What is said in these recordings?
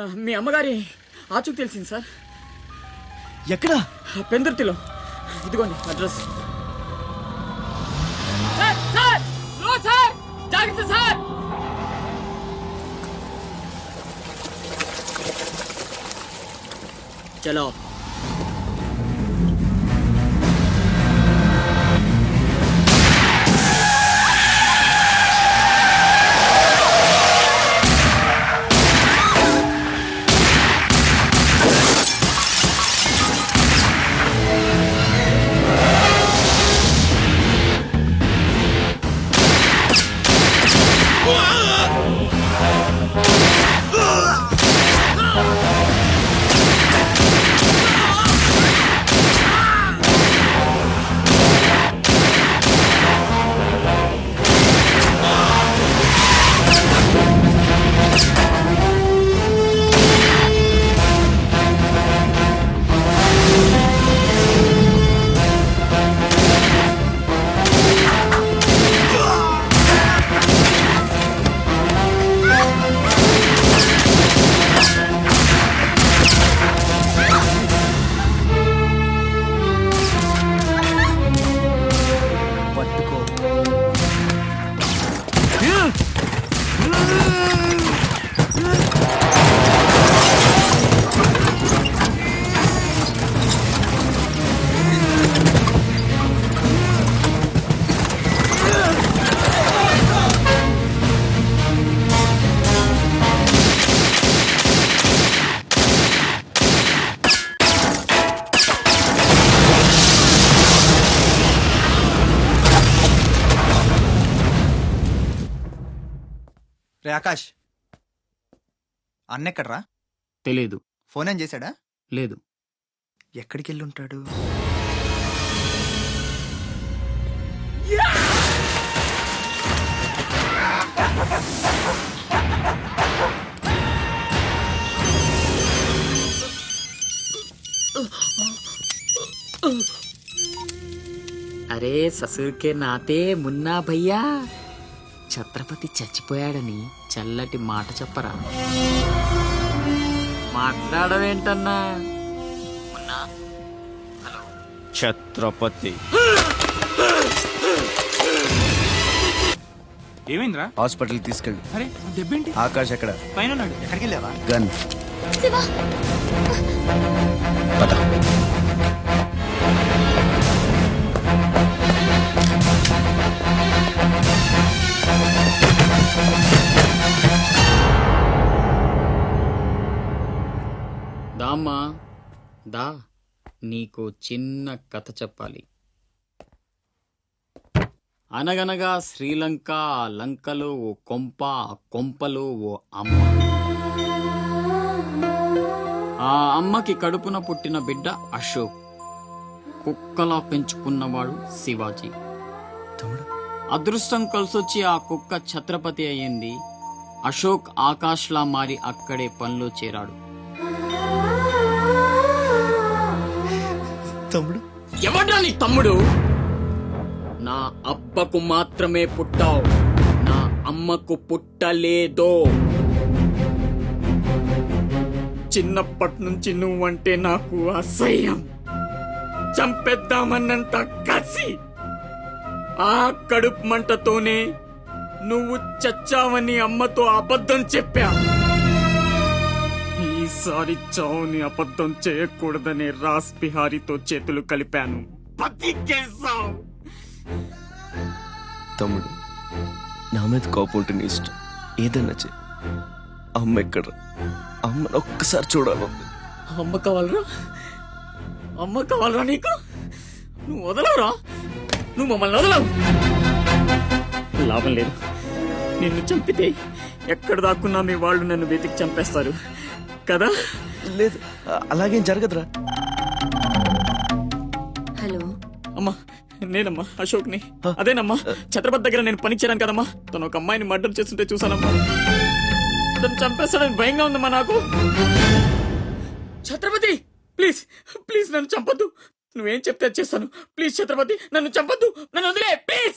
ఆ, మీ అమ్మగారి ఆచూకు తెలిసింది సార్ ఎక్కడా పెందుర్తిలో ఇదిగోండి address sir sir slow sir జాగ్రత్త సార్ చలో పట్టుకో రే ఆకాష్ అన్నెక్కడ్రా తెలీదు ఫోన్ ఏం చేశాడా లేదు ఎక్కడికి వెళ్ళి ఉంటాడు అరే ససుర్కే నాతే మున్నా భయ్యా ఛత్రపతి చచ్చిపోయాడని చల్లటి మాట చెప్పరా మాట్లాడవేంటన్నా మున్నా హలో ఛత్రపతి ఏమైందిరా హాస్పిటల్ తీసుకెళ్ళి అరే దెబ్బేంటి ఆకాష్ ఎక్కడ పైన ఉన్నాడు ఎక్కడికి వెళ్ళావా గన్ శివ పద దామ్మా దా నీకు చిన్న కథ చెప్పాలి అనగనగా శ్రీలంక ఆ లంకలో ఓ కొంప ఆ కొంపలో ఓ అమ్మ ఆ అమ్మకి కడుపున పుట్టిన బిడ్డ అశోక్ కుక్కలా పెంచుకున్నవాడు శివాజీ తమ్ముడు అదృష్టం కలిసొచ్చి ఆ కుక్క ఛత్రపతి అయ్యింది అశోక్ ఆకాష్లా మారి అక్కడే పనిలో చేరాడు తమ్ముడు ఎవడ్రా నీ తమ్ముడు నా అబ్బకు మాత్రమే పుట్టావు నా అమ్మకు పుట్టలేదో చిన్నప్పటి నుంచి నువ్వంటే నాకు అసహ్యం చంపేద్దామన్నంత కసి ఆ కడుపు మంటతోనే నువ్వు చచ్చావని అమ్మతో అబద్ధం చెప్పా ఈసారి చావుని అబద్ధం చేయకూడదనే రాస్ బిహారీతో చేతులు కలిపాను బతికేశావు తమ్ముడు నా మీద కోపం ఉంటే నీ ఇష్టం ఏదన్నా చే అమ్మ ఎక్కడ అమ్మని ఒక్కసారి చూడాలంది అమ్మ కావాలరా అమ్మ కావాలరా నీకు నువ్వు వదలవురా నువ్వు మమ్మల్ని వదలవు లాభం లేదు నిన్ను చంపితే ఎక్కడ దాక్కున్నా మీ వాళ్ళు నన్ను వెతికి చంపేస్తారు కదా లేదు అ- అలాగేం జరగదురా హలో అమ్మా నేనమ్మా అశోక్ని అదేనమ్మా ఛత్రపతి దగ్గర నేను పని చేయను కదమ్మా తను ఒక అమ్మాయిని మర్డర్ చేస్తుంటే చూసానమ్మా తను చంపేస్తాడని భయంగా ఉందమ్మా నాకు ఛత్రపతి ప్లీజ్ ప్లీజ్ నన్ను చంపొద్దు నువ్వేం చెప్తే అది చేస్తాను ప్లీజ్ ఛత్రపతి నన్ను చంపొద్దు నన్ను వదిలే ప్లీజ్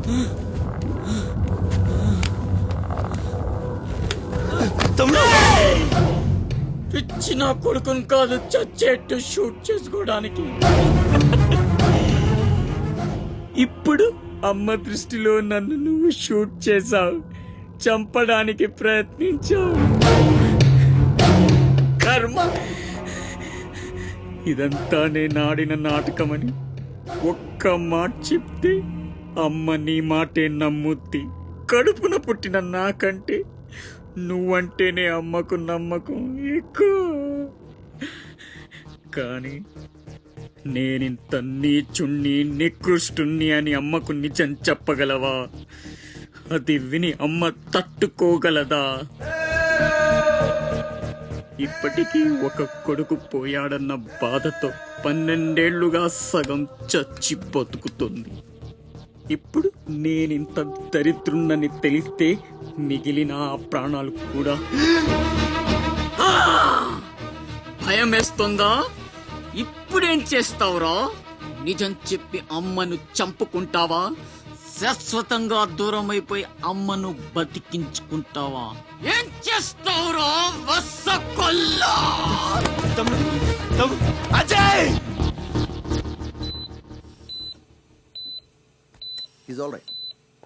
తమ్ముడు పిచ్చి నా కొడుకుని కాదు చచ్చేట్టు షూట్ చేసుకోవడానికి ఇప్పుడు అమ్మ దృష్టిలో నన్ను నువ్వు షూట్ చేశావు చంపడానికి ప్రయత్నించావు కర్మ ఇదంతా నేను ఆడిన నాటకమని ఒక్క మాట చెప్తే అమ్మ నీ మాటే నమ్ముద్ది కడుపున పుట్టిన నాకంటే నువ్వంటేనే అమ్మకు నమ్మకం ఎక్కువ కానీ నేనింత నీచుణ్ణి నికృష్టుణ్ణి అని అమ్మకు నిజం చెప్పగలవా అది విని అమ్మ తట్టుకోగలదా ఇప్పటికీ ఒక కొడుకు పోయాడన్న బాధతో పన్నెండేళ్లుగా సగం చచ్చి బతుకుతుంది ఇప్పుడు నేనింత దరిద్రున్నని తెలిస్తే మిగిలిన ఆ ప్రాణాలు కూడా ఆ! భయం వేస్తుందా ఇప్పుడేం చేస్తావురా నిజం చెప్పి అమ్మను చంపుకుంటావా శాశ్వతంగా దూరం అయిపోయి అమ్మను బతికించుకుంటావా ఏం చేస్తావురా వసకొల్లా తమ్ముడు తమ్ముడు అజయ్ ఈజ్ ఆల్ రైట్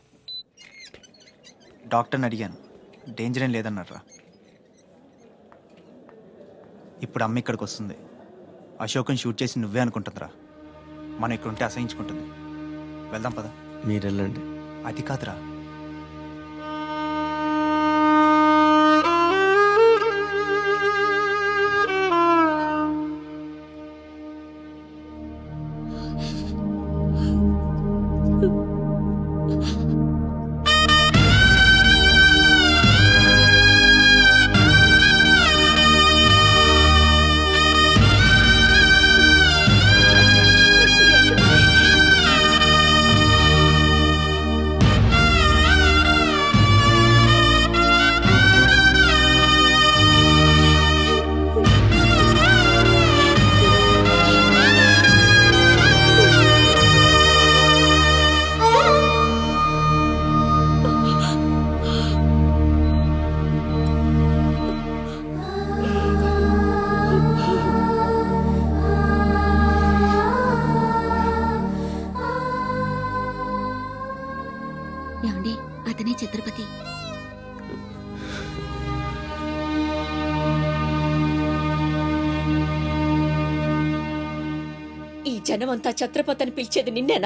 డాక్టర్ని అడిగాను డేంజర్ ఏం లేదన్నారా ఇప్పుడు అమ్మ ఇక్కడికి వస్తుంది అశోక్ని షూట్ చేసి నువ్వే అనుకుంటుందిరా మనం ఇక్కడ ఉంటే అసహించుకుంటుంది వెళ్దాం పద మీరు వెళ్ళండి అది కాదురా ఏమండి అతనే ఛత్రపతి ఈ జనమంతా ఛత్రపతి అని పిలిచేది నిన్నేనా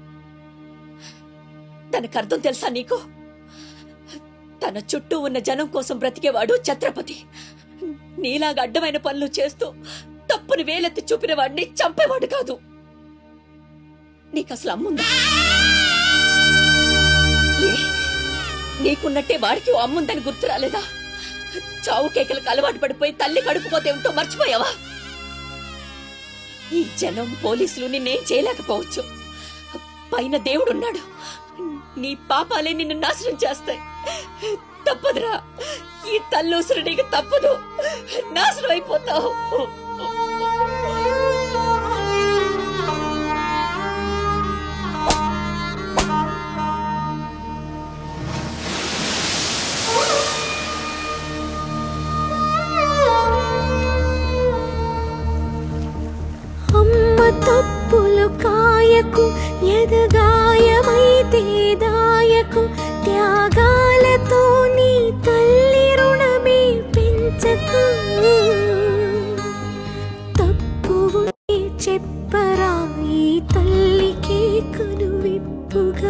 దానికి అర్థం తెలుసా నీకు తన చుట్టూ ఉన్న జనం కోసం బ్రతికేవాడు ఛత్రపతి నీలాగా అడ్డమైన పనులు చేస్తూ తప్పుని వేలెత్తి చూపిన వాడిని చంపేవాడు కాదు నీకు అసలు అమ్ముందా ఏ? నీకున్నట్టే వాడికి ఓ అమ్ముందని గుర్తు రాలేదా చావు కేకలకు అలవాటు పడిపోయి తల్లి కడుపుకోతే ఉంటో మర్చిపోయావా ఈ జనం పోలీసులు నిన్నేం చేయలేకపోవచ్చు పైన దేవుడున్నాడు నీ పాపాలే నిన్ను నాశనం చేస్తాయి తప్పదురా ఈ తల్లూసురు నీకు తప్పదు నాశనం అయిపోతావు అమ్మ తప్పులు కాయకు ఎదగాయమైతే దాయకు త్యాగాలతో నీ తల్లి రుణమే పెంచకు తప్పు ఉంటే చెప్పరా ఈ తల్లికి కనువిప్పుగా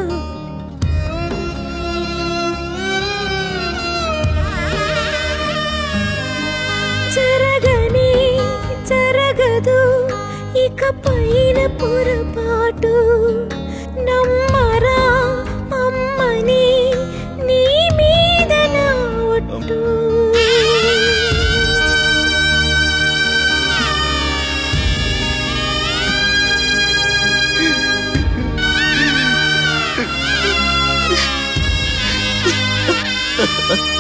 జరగని జరగదు ఇక పైన పొరపాటు నమ్మరా అమ్మని నీ మీద నా ఒట్టు ఆ